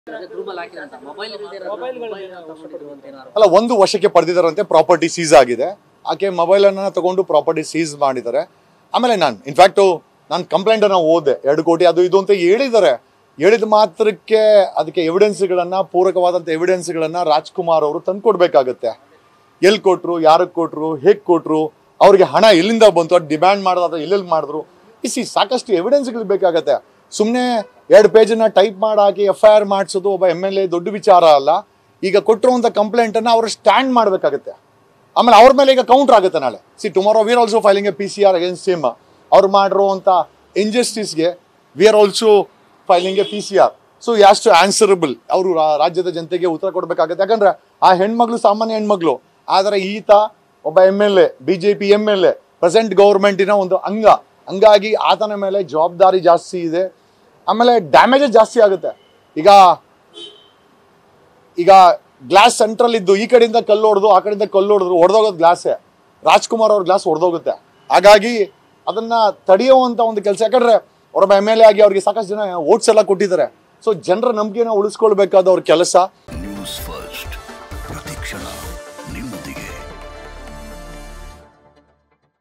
ಗ್ರೂಪಲ್ಲಿ ಹಾಕಿದಂತ ಮೊಬೈಲ್ ಇಲ್ಲದೆ ಏನಾದ್ರು ಅಲ್ಲ ಒಂದು ವಶಕ್ಕೆ ಪಡೆದಿದ್ದಾರಂತೆ ಪ್ರಾಪರ್ಟಿ ಸೀಸ್ ಆಗಿದೆ ಆಕೆ ಮೊಬೈಲ್ ಅನ್ನ ತಗೊಂಡು ಪ್ರಾಪರ್ಟಿ ಸೀಸ್ ಮಾಡಿದ್ದಾರೆ ಆಮೇಲೆ ನಾನು ಇನ್ಫ್ಯಾಕ್ಟು ನಾನು ಕಂಪ್ಲೇಂಟ್ ಅನ್ನ ಓದೆ ಎರಡು ಕೋಟಿ ಅದು ಇದು ಅಂತ ಹೇಳಿದ್ದಾರೆ ಹೇಳಿದ ಮಾತ್ರಕ್ಕೆ ಅದಕ್ಕೆ ಎವಿಡೆನ್ಸ್ಗಳನ್ನ ಪೂರಕವಾದಂಥ ಎವಿಡೆನ್ಸ್ಗಳನ್ನ ರಾಜ್ಕುಮಾರ್ ಅವರು ತಂದ್ಕೊಡ್ಬೇಕಾಗತ್ತೆ ಎಲ್ಲಿ ಕೊಟ್ರು ಯಾರಿಗೆ ಕೊಟ್ರು ಹೇಗೆ ಕೊಟ್ರು ಅವ್ರಿಗೆ ಹಣ ಎಲ್ಲಿಂದ ಬಂತು ಅದು ಡಿಮ್ಯಾಂಡ್ ಮಾಡೋದಾದ್ರೆ ಎಲ್ಲೆಲ್ಲಿ ಮಾಡಿದ್ರು ಇಸಿ ಸಾಕಷ್ಟು ಎವಿಡೆನ್ಸ್ಗಳು ಬೇಕಾಗತ್ತೆ ಸುಮ್ಮನೆ ಎರಡು ಪೇಜನ್ನ ಟೈಪ್ ಮಾಡಿ ಹಾಕಿ ಎಫ್ ಐ ಆರ್ ಮಾಡಿಸೋದು ಒಬ್ಬ ಎಮ್ ಎಲ್ ಎ ದೊಡ್ಡ ವಿಚಾರ ಅಲ್ಲ ಈಗ ಕೊಟ್ಟಿರುವಂಥ ಕಂಪ್ಲೇಂಟನ್ನು ಅವರು ಸ್ಟ್ಯಾಂಡ್ ಮಾಡಬೇಕಾಗತ್ತೆ ಆಮೇಲೆ ಅವ್ರ ಮೇಲೆ ಈಗ ಕೌಂಟರ್ ಆಗುತ್ತೆ ನಾಳೆ see tomorrow we are also filing a P C R against him ಅವ್ರು ಮಾಡಿರುವಂಥ ಇಂಜಸ್ಟಿಸ್ಗೆ we are also filing a P C R so has to answerable ಅವರು ರಾಜ್ಯದ ಜನತೆಗೆ ಉತ್ತರ ಕೊಡಬೇಕಾಗುತ್ತೆ ಯಾಕಂದ್ರೆ ಆ ಹೆಣ್ಮಗಳು ಸಾಮಾನ್ಯ ಹೆಣ್ಮಗಳು ಆದರೆ ಈತ ಒಬ್ಬ M L A B J P M L A present ಗೌರ್ಮೆಂಟಿನ ಒಂದು ಅಂಗ ಹಂಗಾಗಿ ಆತನ ಮೇಲೆ ಜವಾಬ್ದಾರಿ ಜಾಸ್ತಿ ಇದೆ ಆಮೇಲೆ ಡ್ಯಾಮೇಜಸ್ ಜಾಸ್ತಿ ಆಗುತ್ತೆ ಈಗ ಈಗ ಗ್ಲಾಸ್ ಸೆಂಟ್ರಲ್ ಇದ್ದು ಈ ಕಡೆಯಿಂದ ಕಲ್ಲು ಹೊಡೆದು ಆ ಕಡೆಯಿಂದ ಕಲ್ಲು ಹೊಡೆದ್ರು ಹೊಡೆದೋಗೋದು ಗ್ಲಾಸೇ ರಾಜ್ಕುಮಾರ್ ಅವ್ರ ಗ್ಲಾಸ್ ಹೊಡೆದೋಗುತ್ತೆ ಹಾಗಾಗಿ ಅದನ್ನ ತಡೆಯುವಂತ ಒಂದು ಕೆಲಸ ಯಾಕಂದ್ರೆ ಅವರೊಬ್ಬ ಎಮ್ ಎಲ್ ಎ ಆಗಿ ಅವ್ರಿಗೆ ಸಾಕಷ್ಟು ಜನ ಓಟ್ಸ್ ಎಲ್ಲ ಕೊಟ್ಟಿದ್ದಾರೆ ಸೊ ಜನರ ನಂಬಿಕೆನ ಉಳಿಸ್ಕೊಳ್ಬೇಕಾದ ಅವ್ರ ಕೆಲಸ ನ್ಯೂಸ್ ಫಸ್ಟ್ ಪ್ರತಿಕ್ಷಣ